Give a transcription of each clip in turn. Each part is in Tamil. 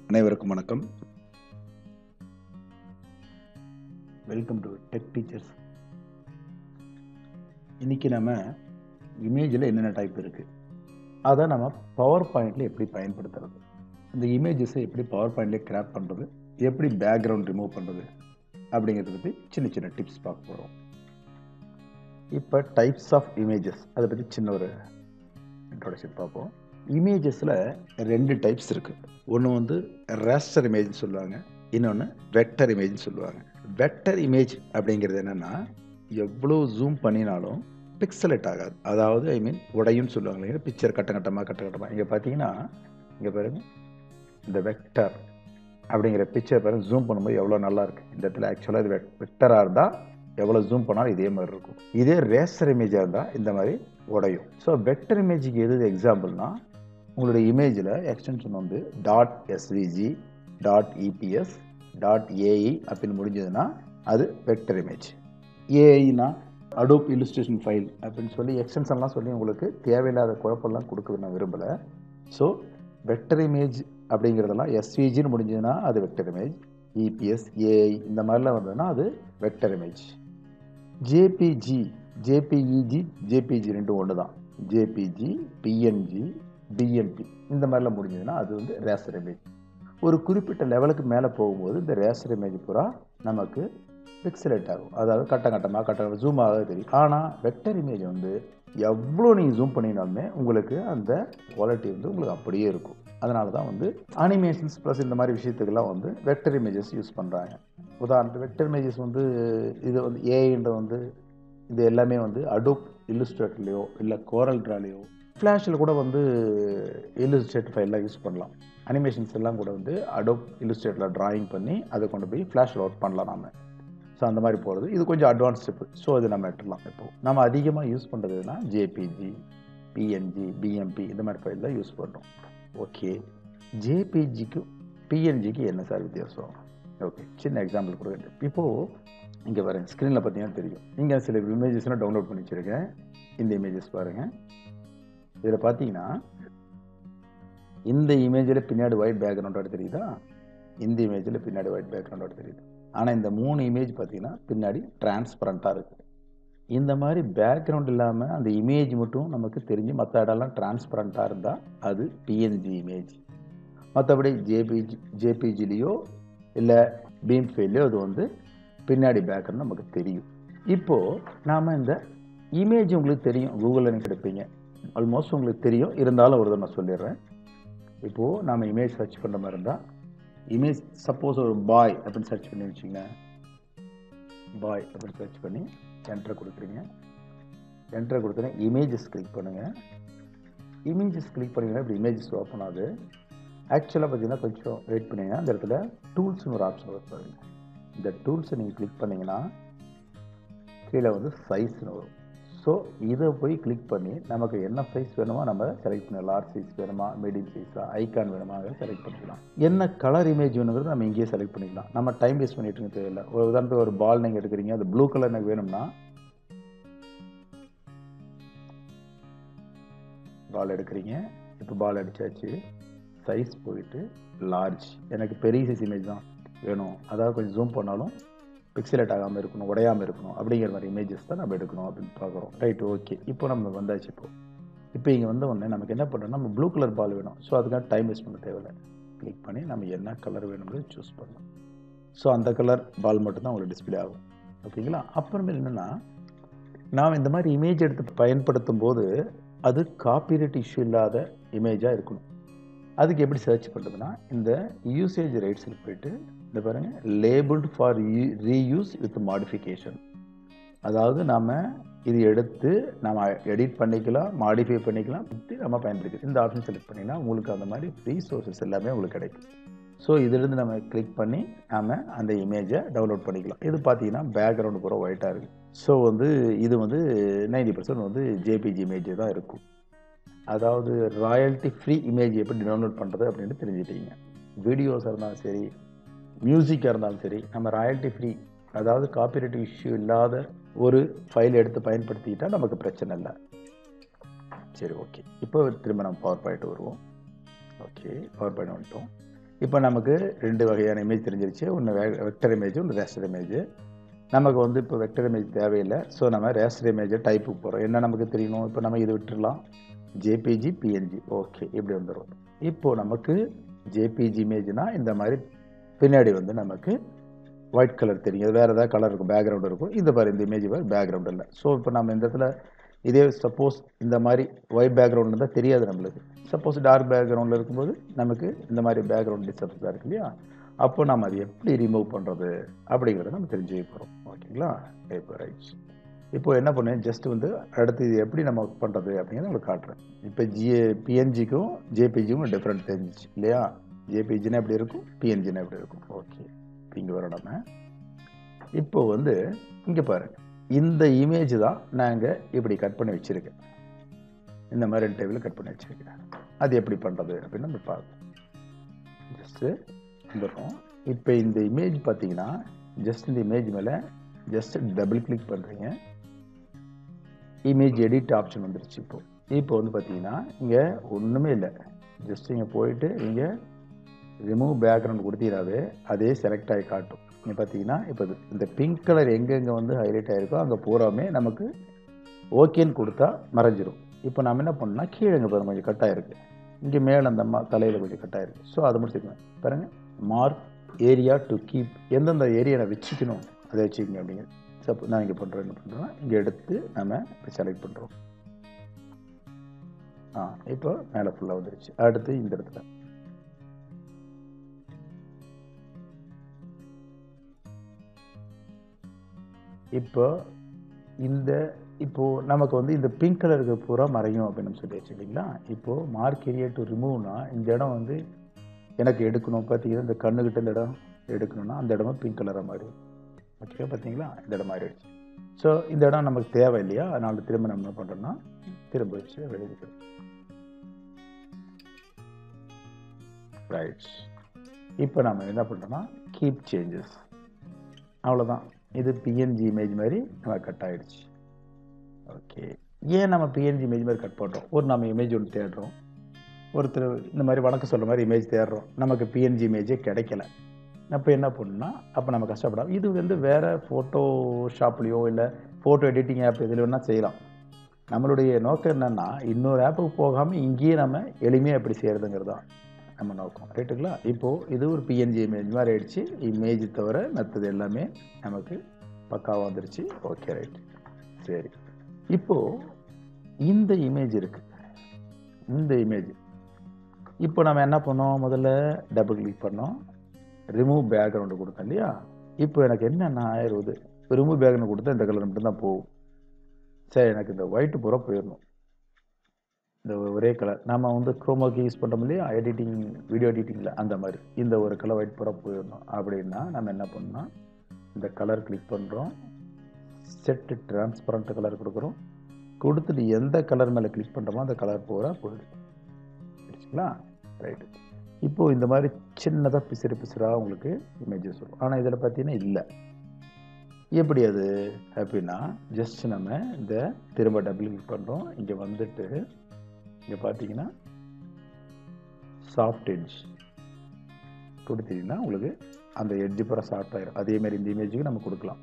அனைவருக்கும் வணக்கம் வெல்கம் டு டெக் டீச்சர்ஸ் இன்னைக்கு நம்ம இமேஜில் என்னென்ன டைப் இருக்குது அதை நம்ம பவர் பாயிண்டில் எப்படி பயன்படுத்துறது இந்த இமேஜஸை எப்படி பவர் பாயிண்ட்லேயே கிராப் பண்ணுறது எப்படி பேக்ரவுண்ட் ரிமூவ் பண்ணுறது அப்படிங்கிறத பற்றி சின்ன சின்ன டிப்ஸ் பார்க்க போகிறோம் இப்போ டைப்ஸ் ஆஃப் இமேஜஸ் அதை பற்றி சின்ன ஒரு இன்ட்ரோடக்ஷன் பார்ப்போம் இமேஜஸில் ரெண்டு டைப்ஸ் இருக்குது ஒன்று வந்து ரேஸ்டர் இமேஜ்னு சொல்லுவாங்க இன்னொன்று வெக்டர் இமேஜ்னு சொல்லுவாங்க வெக்டர் இமேஜ் அப்படிங்கிறது என்னென்னா எவ்வளோ ஜூம் பண்ணினாலும் பிக்சலேட் ஆகாது அதாவது ஐ மீன் உடையும் சொல்லுவாங்க இல்லைங்களா பிக்சர் கட்ட கட்டமாக கட்ட கட்டமாக இங்கே பார்த்தீங்கன்னா இங்கே பாருங்க இந்த வெக்டர் அப்படிங்கிற பிக்சர் பாருங்க ஜூம் பண்ணும்போது எவ்வளோ நல்லா இருக்கு இந்த இடத்துல ஆக்சுவலாக இது வெக்டராக இருந்தால் எவ்வளோ ஜூம் பண்ணாலும் இதே மாதிரி இருக்கும் இதே ரேசர் இமேஜாக இருந்தால் இந்த மாதிரி உடையும் ஸோ வெக்டர் இமேஜுக்கு எது எக்ஸாம்பிள்னா உங்களுடைய இமேஜில் எக்ஸ்டென்ஷன் வந்து dot SVG dot EPS dot AI அப்படின்னு முடிஞ்சதுன்னா அது வெக்டர் இமேஜ் ஏஐனா அடோப் இல்லுஸ்ட்ரேஷன் ஃபைல் அப்படின்னு சொல்லி எக்ஸ்டென்ஷன்லாம் சொல்லி உங்களுக்கு தேவையில்லாத குழப்பம்லாம் கொடுக்க நான் விரும்பலை ஸோ வெக்டர் இமேஜ் அப்படிங்கிறதெல்லாம் எஸ்விஜின்னு முடிஞ்சதுன்னா அது வெக்டர் இமேஜ் இபிஎஸ் ஏஐ இந்த மாதிரிலாம் வந்ததுன்னா அது vector image JPG JPEG JPG ரெண்டும் ஒன்று தான் ஜேபிஜி பிஎன்ஜி பிஎன்பி இந்த மாதிரிலாம் முடிஞ்சதுன்னா அது வந்து ரேசர் இமேஜ் ஒரு குறிப்பிட்ட லெவலுக்கு மேலே போகும்போது இந்த ரேசர் இமேஜ் பூரா நமக்கு பிக்சலேட் ஆகும் அதாவது கட்டம் கட்டமாக கட்டம் ஜூம் ஆக தெரியும் ஆனால் வெக்டர் இமேஜ் வந்து எவ்வளோ நீங்கள் ஜூம் பண்ணினாலுமே உங்களுக்கு அந்த குவாலிட்டி வந்து உங்களுக்கு அப்படியே இருக்கும் அதனால தான் வந்து அனிமேஷன்ஸ் ப்ளஸ் இந்த மாதிரி விஷயத்துக்கெல்லாம் வந்து வெக்டர் இமேஜஸ் யூஸ் பண்ணுறாங்க உதாரணத்துக்கு வெக்டர் இமேஜஸ் வந்து இது வந்து ஏஐன்ற வந்து இது எல்லாமே வந்து அடோப் இல்லுஸ்ட்ரேட்டர்லையோ இல்லை கோரல் ட்ராலையோ ஃப்ளாஷில் கூட வந்து இல்லுஸ்ட்ரேட் ஃபைல்லாம் யூஸ் பண்ணலாம் அனிமேஷன்ஸ் எல்லாம் கூட வந்து அடோப் இல்லுஸ்ட்ரேட்டில் ட்ராயிங் பண்ணி அதை கொண்டு போய் ஃப்ளாஷில் ஒர்க் பண்ணலாம் நாம ஸோ அந்த மாதிரி போகிறது இது கொஞ்சம் அட்வான்ஸ் ஸ்டெப்பு ஸோ அது நம்ம எடுத்துடலாம் இப்போ நம்ம அதிகமாக யூஸ் பண்ணுறதுனா ஜேபிஜி பிஎன்ஜி பிஎம்பி இந்த மாதிரி ஃபைல் தான் யூஸ் பண்ணுறோம் ஓகே ஜேபிஜிக்கும் பிஎன்ஜிக்கு என்ன சார் வித்தியாசம் ஓகே சின்ன எக்ஸாம்பிள் கொடுக்குறேன் இப்போது இங்கே வரேன் ஸ்க்ரீனில் பார்த்தீங்கன்னா தெரியும் இங்கே சில இமேஜஸ்லாம் டவுன்லோட் பண்ணி வச்சுருக்கேன் இந்த இமேஜஸ் பாருங்கள் இதில் பார்த்தீங்கன்னா இந்த இமேஜில் பின்னாடி ஒயிட் பேக்ரவுண்டோட தெரியுதா இந்த இமேஜில் பின்னாடி ஒயிட் பேக்ரவுண்டோட தெரியுது ஆனால் இந்த மூணு இமேஜ் பார்த்தீங்கன்னா பின்னாடி டிரான்ஸ்பரண்ட்டாக இருக்குது இந்த மாதிரி பேக்ரவுண்ட் இல்லாமல் அந்த இமேஜ் மட்டும் நமக்கு தெரிஞ்சு மற்ற இடம்லாம் டிரான்ஸ்பரண்ட்டாக இருந்தால் அது பிஎன்ஜி இமேஜ் மற்றபடி ஜேபிஜி ஜேபிஜிலேயோ இல்லை பீம் ஃபைல்லையோ அது வந்து பின்னாடி பேக்ரவுண்ட் நமக்கு தெரியும் இப்போது நாம் இந்த இமேஜ் உங்களுக்கு தெரியும் கூகுளில் நீங்கள் கிடைப்பீங்க ஆல்மோஸ்ட் உங்களுக்கு தெரியும் இருந்தாலும் ஒரு நான் சொல்லிடுறேன் இப்போது நாம் இமேஜ் சர்ச் பண்ணுற மாதிரி இருந்தால் இமேஜ் சப்போஸ் ஒரு பாய் அப்படின்னு சர்ச் பண்ணி வச்சிங்க பாய் அப்படின்னு சர்ச் பண்ணி என்ட்ரு கொடுக்குறீங்க என்ட்ரு கொடுத்தோன்னே இமேஜஸ் கிளிக் பண்ணுங்கள் இமேஜஸ் கிளிக் பண்ணிங்கன்னா இப்படி இமேஜஸ் ஓப்பன் ஆகுது ஆக்சுவலாக பார்த்தீங்கன்னா கொஞ்சம் வெயிட் பண்ணிங்கன்னா அந்த இடத்துல டூல்ஸ்னு ஒரு ஆப்ஷன் வரும் பாருங்க இந்த டூல்ஸை நீங்கள் கிளிக் பண்ணிங்கன்னா கீழே வந்து சைஸ்னு வரும் ஸோ இதை போய் கிளிக் பண்ணி நமக்கு என்ன சைஸ் வேணுமோ நம்ம செலக்ட் பண்ணலாம் லார்ஜ் சைஸ் வேணுமா மீடியம் சைஸா ஐகான் வேணுமா அதை செலக்ட் பண்ணிக்கலாம் என்ன கலர் இமேஜ் வேணுங்கிறது நம்ம இங்கேயே செலக்ட் பண்ணிக்கலாம் நம்ம டைம் வேஸ்ட் பண்ணிட்டு இருக்க தேவையில்லை ஒரு உதாரணத்துக்கு ஒரு பால் நீங்கள் எடுக்கிறீங்க அது ப்ளூ கலர் எனக்கு வேணும்னா பால் எடுக்கிறீங்க இப்போ பால் அடிச்சாச்சு சைஸ் போயிட்டு லார்ஜ் எனக்கு பெரிய சைஸ் இமேஜ் தான் வேணும் அதாவது கொஞ்சம் ஜூம் பண்ணாலும் பிக்சலேட் ஆகாமல் இருக்கணும் உடையாமல் இருக்கணும் அப்படிங்கிற மாதிரி இமேஜஸ் தான் நம்ம எடுக்கணும் அப்படின்னு பார்க்குறோம் ரைட் ஓகே இப்போ நம்ம வந்தாச்சு இப்போ இப்போ இங்கே வந்த உடனே நமக்கு என்ன பண்ணுறோம் நம்ம ப்ளூ கலர் பால் வேணும் ஸோ அதுக்காக டைம் வேஸ்ட் பண்ண தேவையில்லை கிளிக் பண்ணி நம்ம என்ன கலர் வேணுங்கிறது சூஸ் பண்ணலாம் ஸோ அந்த கலர் பால் மட்டும்தான் உங்களுக்கு டிஸ்பிளே ஆகும் ஓகேங்களா அப்புறமேல் என்னென்னா நாம் இந்த மாதிரி இமேஜ் எடுத்து பயன்படுத்தும் போது அது காப்பிரைட் இஷ்யூ இல்லாத இமேஜாக இருக்கணும் அதுக்கு எப்படி சர்ச் பண்ணுறதுன்னா இந்த யூசேஜ் ரைட்ஸில் போயிட்டு இந்த பாருங்கள் labelled for reuse with modification அதாவது நாம் இது எடுத்து நம்ம எடிட் பண்ணிக்கலாம் மாடிஃபை பண்ணிக்கலாம் நம்ம பயன்படுத்தி இந்த ஆப்ஷன் செலக்ட் பண்ணிங்கன்னா உங்களுக்கு அந்த மாதிரி ஃப்ரீ சோர்சஸ் எல்லாமே உங்களுக்கு கிடைக்கும் ஸோ இதிலிருந்து நம்ம கிளிக் பண்ணி நாம் அந்த இமேஜை டவுன்லோட் பண்ணிக்கலாம் இது பார்த்தீங்கன்னா பேக்ரவுண்டு பூரா ஒயிட்டாக இருக்குது ஸோ வந்து இது வந்து நைன்டி பர்சன்ட் வந்து ஜேபிஜி இமேஜ் தான் இருக்கும் அதாவது ராயல்ட்டி ஃப்ரீ இமேஜ் எப்படி டவுன்லோட் பண்ணுறது அப்படின்னு தெரிஞ்சுட்டீங்க வீடியோஸாக இருந்தாலும் சரி மியூசிக்காக இருந்தாலும் சரி நம்ம ராயல்ட்டி ஃப்ரீ அதாவது காப்பிரைட் இஷ்யூ இல்லாத ஒரு ஃபைல் எடுத்து பயன்படுத்திக்கிட்டால் நமக்கு பிரச்சனை இல்லை சரி ஓகே இப்போ திரும்ப நம்ம பவர் பாயிண்ட் வருவோம் ஓகே பவர் பாயிண்ட் வந்துட்டோம் இப்போ நமக்கு ரெண்டு வகையான இமேஜ் தெரிஞ்சிருச்சு ஒன்று வெக்டர் இமேஜ் ஒன்று ரேஸ்டர் இமேஜ் நமக்கு வந்து இப்போ வெக்டர் இமேஜ் தேவையில்லை ஸோ நம்ம ரேஸ்டர் இமேஜை டைப்புக்கு போகிறோம் என்ன நமக்கு தெரியணும் இப்போ நம்ம இது விட்டுடலாம் ஜேபிஜி பிஎன்ஜி ஓகே இப்படி வந்துடும் இப்போ நமக்கு ஜேபிஜி இமேஜ்னா இந்த மாதிரி பின்னாடி வந்து நமக்கு ஒயிட் கலர் தெரியும் வேறு ஏதாவது கலர் இருக்கும் பேக்ரவுண்ட் இருக்கும் இந்த மாதிரி இந்த இமேஜ் மாதிரி பேக்ரவுண்ட் இல்லை ஸோ இப்போ நம்ம இந்த இடத்துல இதே சப்போஸ் இந்த மாதிரி ஒயிட் பேக்ரவுண்ட் இருந்தால் தெரியாது நம்மளுக்கு சப்போஸ் டார்க் பேக்ரவுண்டில் இருக்கும்போது நமக்கு இந்த மாதிரி பேக்ரவுண்ட் டிஸ்டர்பன்ஸாக இருக்கு இல்லையா அப்போ நம்ம அதை எப்படி ரிமூவ் பண்ணுறது அப்படிங்கிறத நம்ம தெரிஞ்சுக்க போகிறோம் ஓகேங்களா இப்போ ரைட் இப்போ என்ன பண்ணேன் ஜஸ்ட் வந்து அடுத்து இது எப்படி நம்ம பண்ணுறது அப்படிங்கிறத உங்களுக்கு காட்டுறேன் இப்போ ஜிஏ பிஎன்ஜிக்கும் ஜேபிஜிக்கும் டிஃப்ரெண்ட் தெரிஞ்சிச்சு இல்லையா ஜேபிஜினா எப்படி இருக்கும் பிஎன்ஜினா எப்படி இருக்கும் ஓகே இங்கே வரோம் நம்ம இப்போ வந்து இங்கே பாருங்க இந்த இமேஜ் தான் நாங்கள் இப்படி கட் பண்ணி வச்சுருக்கேன் இந்த மாதிரி ரெண்டு டேபிள் கட் பண்ணி வச்சுருக்கேன் அது எப்படி பண்ணுறது அப்படின்னு நம்ம பார்ப்போம் ஜஸ்ட்டு வந்துடும் இப்போ இந்த இமேஜ் பார்த்தீங்கன்னா ஜஸ்ட் இந்த இமேஜ் மேலே ஜஸ்ட் டபுள் கிளிக் பண்ணுறீங்க இமேஜ் எடிட் ஆப்ஷன் வந்துருச்சு இப்போ இப்போ வந்து பார்த்தீங்கன்னா இங்கே ஒன்றுமே இல்லை ஜஸ்ட் இங்கே போயிட்டு இங்கே ரிமூவ் பேக்ரவுண்ட் கொடுத்தீங்கனாவே அதே செலக்ட் ஆகி காட்டும் இங்கே பார்த்தீங்கன்னா இப்போ இது- இந்த பிங்க் கலர் எங்கெங்கே வந்து ஹைலைட் ஆகிருக்கோ அங்கே பூராமே நமக்கு ஓகேன்னு கொடுத்தா மறைஞ்சிரும் இப்போ நம்ம என்ன பண்ணோம்னா கீழே இங்கே பாருங்க கொஞ்சம் கட் ஆயிருக்கு இங்கே மேலே அந்த அம்மா தலையில் கொஞ்சம் கட் ஆயிருக்கு ஸோ அதை முடிச்சுக்கணும் பாருங்க மார்க் ஏரியா டு கீப் எந்தெந்த ஏரியா நான் வச்சுக்கணும் அதை வச்சுக்கோங்க அப்படிங்க சப்போ நான் இங்கே பண்ணுறேன் என்ன பண்ணுறேன்னா இங்கே எடுத்து நம்ம செலக்ட் பண்ணுறோம் ஆ இப்போ மேலே ஃபுல்லாக வந்துருச்சு அடுத்து இந்த இடத்துல இப்போ இந்த இப்போ நமக்கு வந்து இந்த பிங்க் கலருக்கு பூரா மறையும் அப்படின்னு சொல்லியாச்சு இல்லைங்களா இப்போ மார்க் ஏரியா டு ரிமூவ்னா இந்த இடம் வந்து எனக்கு எடுக்கணும் பார்த்தீங்கன்னா இந்த கண்ணுக்கிட்ட இந்த இடம் எடுக்கணும்னா அந்த இடமும் பிங்க் கலராக மாறிடும் ஓகே பார்த்தீங்களா இந்த இடம் மாறிடுச்சு ஸோ இந்த இடம் நமக்கு தேவை இல்லையா அதனால திரும்ப நம்ம என்ன பண்ணுறோம்னா திரும்ப வச்சு எழுதிக்கிறோம் ரைட் இப்போ நம்ம என்ன பண்ணுறோம்னா கீப் சேஞ்சஸ் அவ்வளோதான் இது பிஎன்ஜி இமேஜ் மாதிரி நம்ம கட் ஆயிடுச்சு ஓகே ஏன் நம்ம பிஎன்ஜி இமேஜ் மாதிரி கட் பண்ணுறோம் ஒரு நம்ம இமேஜ் ஒன்று தேடுறோம் ஒருத்தர் இந்த மாதிரி வணக்கம் சொல்கிற மாதிரி இமேஜ் தேடுறோம் நமக்கு பிஎன்ஜி இமேஜே கிடைக்கல அப்போ என்ன பண்ணணும்னா அப்போ நம்ம கஷ்டப்படாம இது வந்து வேறு ஃபோட்டோ ஷாப்லேயோ இல்லை ஃபோட்டோ எடிட்டிங் ஆப் இதில் வேணால் செய்யலாம் நம்மளுடைய நோக்கம் என்னென்னா இன்னொரு ஆப்புக்கு போகாமல் இங்கேயே நம்ம எளிமையாக எப்படி செய்கிறதுங்கிறது தான் நம்ம நோக்கம் ரைட்டுங்களா இப்போது இது ஒரு பிஎன்ஜி இமேஜ் மாதிரி ஆயிடுச்சு இமேஜ் தவிர மற்றது எல்லாமே நமக்கு பக்காவாக வந்துருச்சு ஓகே ரைட் சரி இப்போது இந்த இமேஜ் இருக்கு இந்த இமேஜ் இப்போ நம்ம என்ன பண்ணோம் முதல்ல டபுள் கிளிக் பண்ணோம் ரிமூவ் பேக்ரவுண்டு கொடுத்தோம் இல்லையா இப்போ எனக்கு என்னென்ன ஆயிடுவது ரிமூவ் பேக்ரவுண்ட் கொடுத்தா இந்த கலர் மட்டும்தான் போகும் சரி எனக்கு இந்த ஒயிட்டு பூரா போயிடணும் இந்த ஒரே கலர் நம்ம வந்து குரோமாக்கு யூஸ் பண்ணுறோம் இல்லையா எடிட்டிங் வீடியோ எடிட்டிங்கில் அந்த மாதிரி இந்த ஒரு கலர் ஒயிட் பூரா போயிடணும் அப்படின்னா நம்ம என்ன பண்ணோம் இந்த கலர் கிளிக் பண்ணுறோம் செட்டு டிரான்ஸ்பரண்ட் கலர் கொடுக்குறோம் கொடுத்துட்டு எந்த கலர் மேலே கிளிக் பண்ணுறோமோ அந்த கலர் பூரா போயிடுது சரிங்களா ரைட்டு இப்போது இந்த மாதிரி சின்னதாக பிசிறு பிசிறாக உங்களுக்கு இமேஜஸ் வரும் ஆனால் இதில் பார்த்தீங்கன்னா இல்லை எப்படி அது அப்படின்னா ஜஸ்ட் நம்ம இந்த திரும்ப டபுள் கிளிக் பண்ணுறோம் இங்கே வந்துட்டு இங்கே பார்த்தீங்கன்னா சாஃப்ட் எட்ஜ் கொடுத்தீங்கன்னா உங்களுக்கு அந்த எட்ஜ் பூரா சாஃப்ட் ஆயிரும் அதே மாதிரி இந்த இமேஜுக்கு நம்ம கொடுக்கலாம்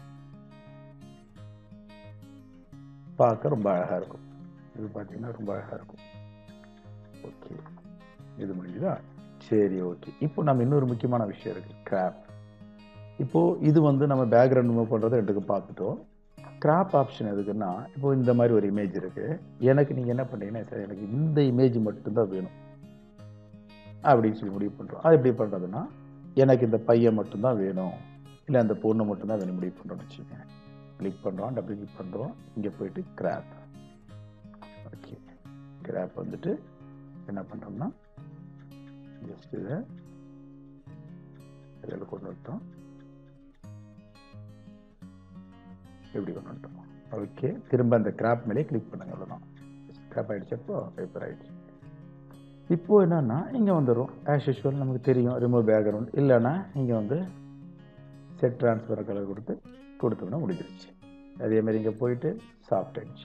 பார்க்க ரொம்ப அழகாக இருக்கும் இது பார்த்தீங்கன்னா ரொம்ப அழகாக இருக்கும் ஓகே இது முடிஞ்சுதா சரி ஓகே இப்போ நம்ம இன்னொரு முக்கியமான விஷயம் இருக்குது கிராப் இப்போது இது வந்து நம்ம பேக்ரவுண்ட் மூவ் பண்ணுறதை ரெண்டுக்கு பார்த்துட்டோம் கிராப் ஆப்ஷன் எதுக்குன்னா இப்போ இந்த மாதிரி ஒரு இமேஜ் இருக்குது எனக்கு நீங்கள் என்ன பண்ணீங்கன்னா சார் எனக்கு இந்த இமேஜ் மட்டும்தான் வேணும் அப்படின்னு சொல்லி முடிவு பண்ணுறோம் அது எப்படி பண்ணுறதுன்னா எனக்கு இந்த பையன் மட்டும்தான் வேணும் இல்லை அந்த பொண்ணு மட்டும்தான் வேணும் முடிவு பண்ணுறோம்னு வச்சுக்கோங்க கிளிக் பண்ணுறோம் டபுள் கிளிக் பண்ணுறோம் இங்கே போயிட்டு கிராப் ஓகே கிராப் வந்துட்டு என்ன பண்ணுறோம்னா ஜஸ்ட் இதை இதில் கொண்டு வந்துட்டோம் இப்படி கொண்டு வந்துட்டோம் ஓகே திரும்ப அந்த கிராப் மேலே கிளிக் பண்ணுங்க அவ்வளோதான் கிராப் ஆகிடுச்சப்போ பேப்பர் ஆகிடுச்சு இப்போ என்னன்னா இங்கே வந்துடும் ஆஸ் யூஷுவல் நமக்கு தெரியும் ரிமூவ் பேக்ரவுண்ட் இல்லைன்னா இங்கே வந்து செட் ட்ரான்ஸ்ஃபர் கலர் கொடுத்து கொடுத்தோம்னா முடிஞ்சிருச்சு அதே மாதிரி இங்கே போயிட்டு சாஃப்ட் எட்ஜ்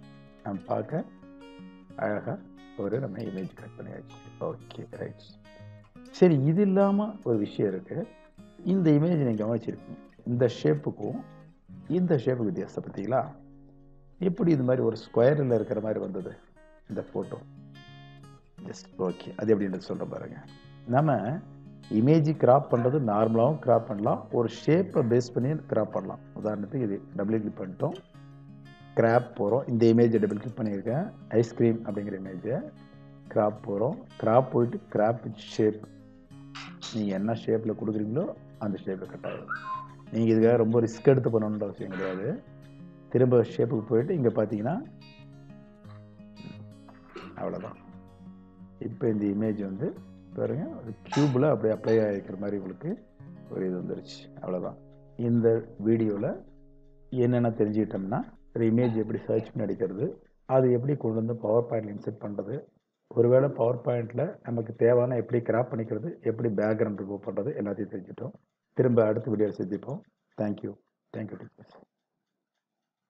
நம்ம பார்க்க அழகாக ஒரு நம்ம இமேஜ் கட் பண்ணியாச்சு ஓகே ரைட் சரி இது இல்லாமல் ஒரு விஷயம் இருக்குது இந்த இமேஜ் நீங்கள் கவனிச்சிருக்கீங்க இந்த ஷேப்புக்கும் இந்த ஷேப்புக்கு வித்தியாசம் பார்த்தீங்களா எப்படி இது மாதிரி ஒரு ஸ்கொயரில் இருக்கிற மாதிரி வந்தது இந்த ஃபோட்டோ ஜஸ்ட் ஓகே அது எப்படின்றது சொல்கிறேன் பாருங்க நம்ம இமேஜ் கிராப் பண்ணுறது நார்மலாகவும் கிராப் பண்ணலாம் ஒரு ஷேப்பை பேஸ் பண்ணி கிராப் பண்ணலாம் உதாரணத்துக்கு இது டபுள் கிளிக் பண்ணிட்டோம் கிராப் போகிறோம் இந்த இமேஜை டபுள் கிளிக் பண்ணியிருக்கேன் ஐஸ்கிரீம் அப்படிங்கிற இமேஜை கிராப் போகிறோம் கிராப் போயிட்டு கிராப் ஷேப் நீங்கள் என்ன ஷேப்பில் கொடுக்குறீங்களோ அந்த ஷேப்பில் கட் ஆகிடும் நீங்கள் இதுக்காக ரொம்ப ரிஸ்க் எடுத்து பண்ணணுன்ற அவசியம் கிடையாது திரும்ப ஷேப்புக்கு போயிட்டு இங்கே பார்த்தீங்கன்னா அவ்வளோதான் இப்போ இந்த இமேஜ் வந்து பாருங்க ஒரு க்யூபில் அப்படியே அப்ளை ஆகிருக்கிற மாதிரி உங்களுக்கு ஒரு இது வந்துருச்சு அவ்வளோதான் இந்த வீடியோவில் என்னென்ன தெரிஞ்சுக்கிட்டோம்னா ஒரு இமேஜ் எப்படி சர்ச் பண்ணி அடிக்கிறது அது எப்படி கொண்டு வந்து பவர் பாயிண்டில் இன்செர்ட் பண்ணுறது ஒருவேளை பவர் பாயிண்டில் நமக்கு தேவையான எப்படி கிராப் பண்ணிக்கிறது எப்படி பேக்ரவுண்ட் ரிமூவ் பண்ணுறது எல்லாத்தையும் தெரிஞ்சுட்டோம் திரும்ப அடுத்த வீடியோவில் சந்திப்போம் தேங்க்யூ தேங்க்யூ டீச்சர்ஸ்